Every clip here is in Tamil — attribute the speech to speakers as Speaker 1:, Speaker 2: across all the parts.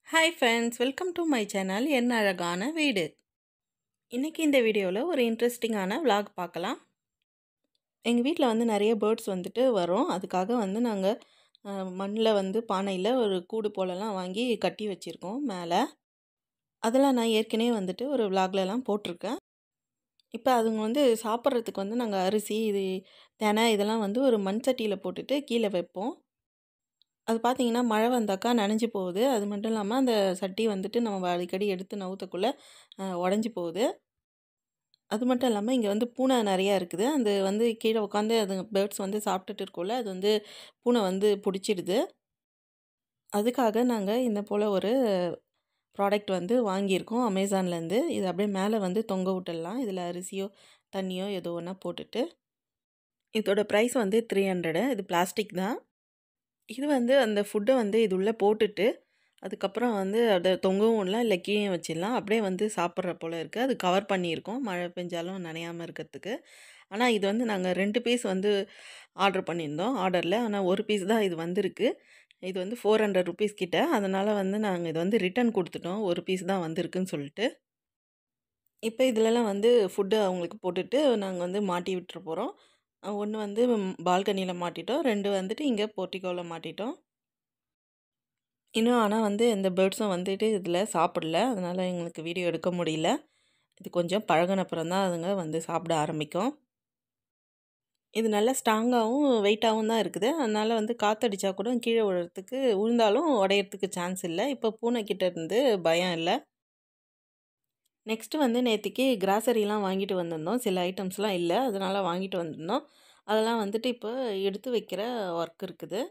Speaker 1: hi friends welcome to my channel என் அழகான வீடு இன்றைக்கி இந்த வீடியோவில் ஒரு இன்ட்ரெஸ்டிங்கான vlog பார்க்கலாம் எங்கள் வீட்டில் வந்து நிறைய பேர்ட்ஸ் வந்துட்டு வரும் அதுக்காக வந்து நாங்கள் மண்ணில் வந்து பானையில் ஒரு கூடு போலலாம் வாங்கி கட்டி வச்சுருக்கோம் மேலே அதெல்லாம் நான் ஏற்கனவே வந்துட்டு ஒரு விலாக்லலாம் போட்டிருக்கேன் இப்போ அதுங்க வந்து சாப்பிட்றதுக்கு வந்து நாங்கள் அரிசி இது தினை இதெல்லாம் வந்து ஒரு மண் சட்டியில் போட்டுட்டு கீழே வைப்போம் அது பார்த்தீங்கன்னா மழை வந்தாக்கா நனைஞ்சு போகுது அது மட்டும் இல்லாமல் அந்த சட்டி வந்துட்டு நம்ம அடிக்கடி எடுத்து நவுத்தக்குள்ளே உடஞ்சி போகுது அது மட்டும் இல்லாமல் இங்கே வந்து பூனை நிறையா இருக்குது அந்த வந்து கீழே உட்காந்து அது பேர்ட்ஸ் வந்து சாப்பிட்டுட்டு இருக்கோல அது வந்து பூனை வந்து பிடிச்சிடுது அதுக்காக நாங்கள் இந்த போல் ஒரு ப்ராடக்ட் வந்து வாங்கியிருக்கோம் அமேசான்லேருந்து இது அப்படியே மேலே வந்து தொங்க விட்டுடலாம் இதில் அரிசியோ தண்ணியோ ஏதோ ஒன்றா போட்டுட்டு இதோட ப்ரைஸ் வந்து த்ரீ ஹண்ட்ரடு இது பிளாஸ்டிக் தான் இது வந்து அந்த ஃபுட்டை வந்து இது உள்ளே போட்டுட்டு அதுக்கப்புறம் வந்து அதை தொங்கவும் இல்லை இல்லை கீழே வச்சிடலாம் அப்படியே வந்து சாப்பிட்ற போல் இருக்குது அது கவர் பண்ணியிருக்கோம் மழை பெஞ்சாலும் நனையாமல் இருக்கிறதுக்கு ஆனால் இது வந்து நாங்கள் ரெண்டு பீஸ் வந்து ஆர்டர் பண்ணியிருந்தோம் ஆர்டரில் ஆனால் ஒரு பீஸ் தான் இது வந்திருக்கு இது வந்து ஃபோர் ஹண்ட்ரட் ருபீஸ் கிட்ட அதனால் வந்து நாங்கள் இது வந்து ரிட்டன் கொடுத்துட்டோம் ஒரு பீஸ் தான் வந்திருக்குன்னு சொல்லிட்டு இப்போ இதிலலாம் வந்து ஃபுட்டு அவங்களுக்கு போட்டுட்டு நாங்கள் வந்து மாட்டி விட்டுற போகிறோம் ஒன்று வந்து பால்கனியில் மாட்டிட்டோம் ரெண்டு வந்துட்டு இங்கே போர்ட்டிகோவில் மாட்டிட்டோம் இன்னும் ஆனால் வந்து எந்த பேர்ட்ஸும் வந்துட்டு இதில் சாப்பிடல அதனால் எங்களுக்கு வீடியோ எடுக்க முடியல இது கொஞ்சம் பழகின அப்புறம் தான் அதுங்க வந்து சாப்பிட ஆரம்பிக்கும் இது நல்லா ஸ்ட்ராங்காகவும் வெயிட்டாகவும் தான் இருக்குது அதனால் வந்து காற்றடிச்சா கூட கீழே விழுறதுக்கு விழுந்தாலும் உடையறதுக்கு சான்ஸ் இல்லை இப்போ பூனைக்கிட்ட இருந்து பயம் இல்லை நெக்ஸ்ட்டு வந்து நேற்றுக்கு கிராசரிலாம் வாங்கிட்டு வந்திருந்தோம் சில ஐட்டம்ஸ்லாம் இல்லை அதனால் வாங்கிட்டு வந்திருந்தோம் அதெல்லாம் வந்துட்டு இப்போ எடுத்து வைக்கிற ஒர்க் இருக்குது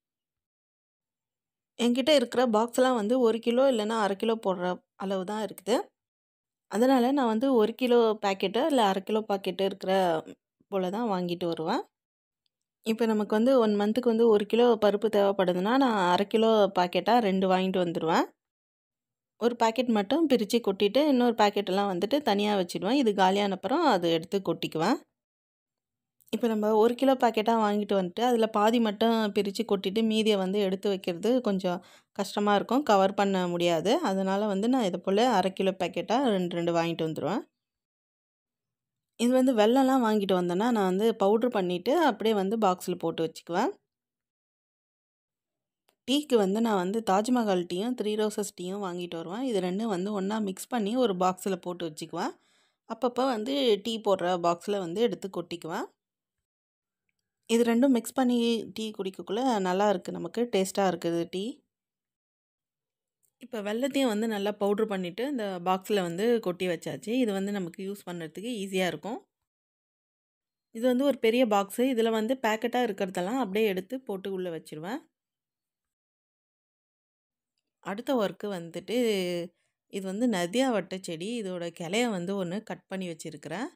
Speaker 1: என்கிட்ட இருக்கிற பாக்ஸ்லாம் வந்து ஒரு கிலோ இல்லைன்னா அரை கிலோ போடுற அளவு தான் இருக்குது அதனால் நான் வந்து ஒரு கிலோ பேக்கெட்டு இல்லை அரை கிலோ பாக்கெட்டு இருக்கிற போல் தான் வாங்கிட்டு வருவேன் இப்போ நமக்கு வந்து ஒன் மந்த்துக்கு வந்து ஒரு கிலோ பருப்பு தேவைப்படுதுன்னா நான் அரை கிலோ பாக்கெட்டாக ரெண்டு வாங்கிட்டு வந்துடுவேன் ஒரு பாக்கெட் மட்டும் பிரித்து கொட்டிட்டு இன்னொரு பாக்கெட்டெல்லாம் வந்துட்டு தனியாக வச்சுடுவேன் இது காலியான அப்புறம் அது எடுத்து கொட்டிக்குவேன் இப்போ நம்ம ஒரு கிலோ பாக்கெட்டாக வாங்கிட்டு வந்துட்டு அதில் பாதி மட்டும் பிரித்து கொட்டிட்டு மீதியை வந்து எடுத்து வைக்கிறது கொஞ்சம் கஷ்டமாக இருக்கும் கவர் பண்ண முடியாது அதனால் வந்து நான் இதை போல் அரை கிலோ பேக்கெட்டாக ரெண்டு ரெண்டு வாங்கிட்டு வந்துடுவேன் இது வந்து வெள்ளம்லாம் வாங்கிட்டு வந்தேன்னா நான் வந்து பவுட்ரு பண்ணிவிட்டு அப்படியே வந்து பாக்ஸில் போட்டு வச்சுக்குவேன் டீக்கு வந்து நான் வந்து தாஜ்மஹால் டீயும் த்ரீ ரோசஸ் டீயும் வாங்கிட்டு வருவேன் இது ரெண்டும் வந்து ஒன்றா மிக்ஸ் பண்ணி ஒரு பாக்ஸில் போட்டு வச்சுக்குவேன் அப்பப்போ வந்து டீ போடுற பாக்ஸில் வந்து எடுத்து கொட்டிக்குவேன் இது ரெண்டும் மிக்ஸ் பண்ணி டீ குடிக்கக்குள்ளே நல்லா இருக்குது நமக்கு டேஸ்ட்டாக இருக்குது டீ இப்போ வெள்ளத்தையும் வந்து நல்லா பவுட்ரு பண்ணிவிட்டு இந்த பாக்ஸில் வந்து கொட்டி வச்சாச்சு இது வந்து நமக்கு யூஸ் பண்ணுறதுக்கு ஈஸியாக இருக்கும் இது வந்து ஒரு பெரிய பாக்ஸு இதில் வந்து பேக்கெட்டாக இருக்கிறதெல்லாம் அப்படியே எடுத்து போட்டு உள்ளே வச்சுருவேன் அடுத்த ஒர்க்கு வந்துட்டு இது வந்து நதியா வட்ட செடி இதோட கிளைய வந்து ஒன்று கட் பண்ணி வச்சுருக்கிறேன்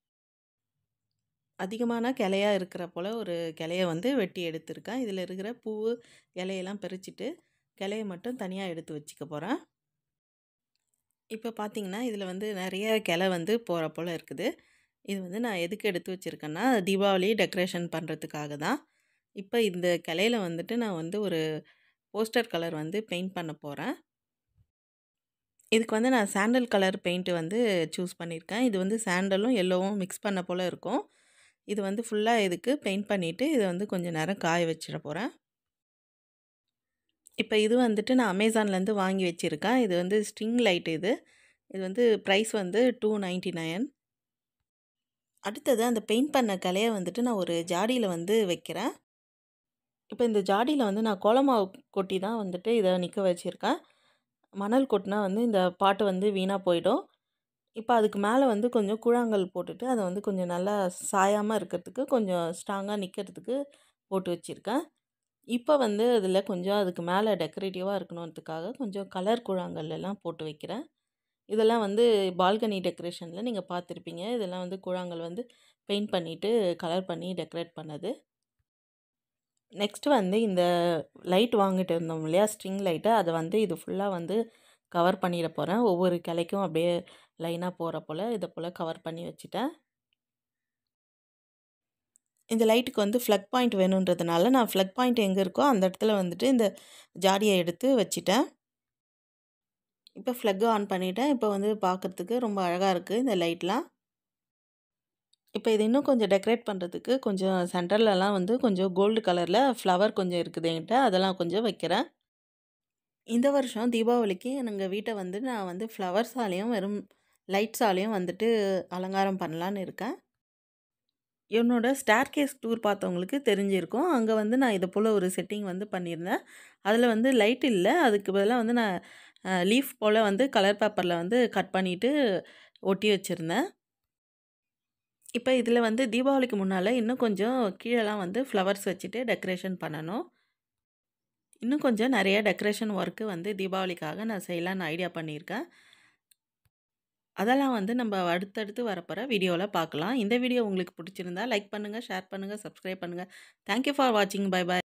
Speaker 1: அதிகமான கிளையா இருக்கிற போல் ஒரு கிளைய வந்து வெட்டி எடுத்திருக்கேன் இதில் இருக்கிற பூ இலையெல்லாம் பறிச்சுட்டு கிளைய மட்டும் தனியாக எடுத்து வச்சுக்க போகிறேன் இப்போ பார்த்திங்கன்னா இதில் வந்து நிறைய கிளை வந்து போகிற போல் இருக்குது இது வந்து நான் எதுக்கு எடுத்து வச்சுருக்கேன்னா தீபாவளி டெக்கரேஷன் பண்ணுறதுக்காக தான் இப்போ இந்த கிளையில வந்துட்டு நான் வந்து ஒரு போஸ்டர் கலர் வந்து பெயிண்ட் பண்ண போகிறேன் இதுக்கு வந்து நான் சாண்டல் கலர் பெயிண்ட்டு வந்து சூஸ் பண்ணியிருக்கேன் இது வந்து சாண்டலும் எல்லோவும் மிக்ஸ் பண்ண போல் இருக்கும் இது வந்து ஃபுல்லாக இதுக்கு பெயிண்ட் பண்ணிவிட்டு இதை வந்து கொஞ்சம் நேரம் காய வச்சிட போகிறேன் இப்போ இது வந்துட்டு நான் அமேசான்லேருந்து வாங்கி வச்சுருக்கேன் இது வந்து ஸ்ட்ரிங் லைட் இது இது வந்து ப்ரைஸ் வந்து டூ நைன்ட்டி நைன் அடுத்தது அந்த பெயிண்ட் பண்ண கலையை வந்துட்டு நான் ஒரு ஜாடியில் வந்து வைக்கிறேன் இப்போ இந்த ஜாடியில் வந்து நான் கோலமாவு கொட்டி தான் வந்துட்டு இதை நிற்க வச்சுருக்கேன் மணல் கொட்டினா வந்து இந்த பாட்டு வந்து வீணாக போயிடும் இப்போ அதுக்கு மேலே வந்து கொஞ்சம் கூழாங்கல் போட்டுட்டு அதை வந்து கொஞ்சம் நல்லா சாயாமல் இருக்கிறதுக்கு கொஞ்சம் ஸ்ட்ராங்காக நிற்கிறதுக்கு போட்டு வச்சுருக்கேன் இப்போ வந்து அதில் கொஞ்சம் அதுக்கு மேலே டெக்கரேட்டிவாக இருக்கணுன்றதுக்காக கொஞ்சம் கலர் கூழாங்கல் எல்லாம் போட்டு வைக்கிறேன் இதெல்லாம் வந்து பால்கனி டெக்கரேஷனில் நீங்கள் பார்த்துருப்பீங்க இதெல்லாம் வந்து கூழாங்கல் வந்து பெயிண்ட் பண்ணிவிட்டு கலர் பண்ணி டெக்கரேட் பண்ணது நெக்ஸ்ட்டு வந்து இந்த லைட் வாங்கிட்டு இருந்தோம் இல்லையா ஸ்ட்ரிங் லைட்டை அதை வந்து இது ஃபுல்லாக வந்து கவர் பண்ணிட போகிறேன் ஒவ்வொரு கிளைக்கும் அப்படியே லைனாக போகிற போல் இதை போல் கவர் பண்ணி வச்சுட்டேன் இந்த லைட்டுக்கு வந்து ஃப்ளக் பாயிண்ட் வேணுன்றதுனால நான் ஃப்ளக் பாயிண்ட் எங்கே இருக்கோ அந்த இடத்துல வந்துட்டு இந்த ஜாடியை எடுத்து வச்சுட்டேன் இப்போ ஃப்ளக் ஆன் பண்ணிட்டேன் இப்போ வந்து பார்க்குறதுக்கு ரொம்ப அழகாக இருக்குது இந்த லைட்லாம் இப்போ இது இன்னும் கொஞ்சம் டெக்கரேட் பண்ணுறதுக்கு கொஞ்சம் சென்டர்லலாம் வந்து கொஞ்சம் கோல்டு கலரில் ஃப்ளவர் கொஞ்சம் இருக்குது என்கிட்ட அதெல்லாம் கொஞ்சம் வைக்கிறேன் இந்த வருஷம் தீபாவளிக்கு எங்கள் வீட்டை வந்து நான் வந்து ஃப்ளவர்ஸாலேயும் வெறும் லைட்ஸாலேயும் வந்துட்டு அலங்காரம் பண்ணலான்னு இருக்கேன் என்னோட ஸ்டார் கேஸ் டூர் பார்த்தவங்களுக்கு தெரிஞ்சிருக்கும் அங்கே வந்து நான் இதை போல் ஒரு செட்டிங் வந்து பண்ணியிருந்தேன் அதில் வந்து லைட் இல்லை அதுக்கு பதிலாக வந்து நான் லீஃப் போல் வந்து கலர் பேப்பரில் வந்து கட் பண்ணிவிட்டு ஒட்டி வச்சுருந்தேன் இப்போ இதில் வந்து தீபாவளிக்கு முன்னால் இன்னும் கொஞ்சம் கீழெல்லாம் வந்து ஃப்ளவர்ஸ் வச்சுட்டு டெக்கரேஷன் பண்ணணும் இன்னும் கொஞ்சம் நிறைய டெக்கரேஷன் ஒர்க்கு வந்து தீபாவளிக்காக நான் செய்யலான்னு ஐடியா பண்ணியிருக்கேன் அதெல்லாம் வந்து நம்ம அடுத்தடுத்து வரப்போகிற வீடியோவில் பார்க்கலாம் இந்த வீடியோ உங்களுக்கு பிடிச்சிருந்தா லைக் பண்ணுங்கள் ஷேர் பண்ணுங்கள் சப்ஸ்கிரைப் பண்ணுங்கள் தேங்க்யூ ஃபார் வாட்சிங் பை பை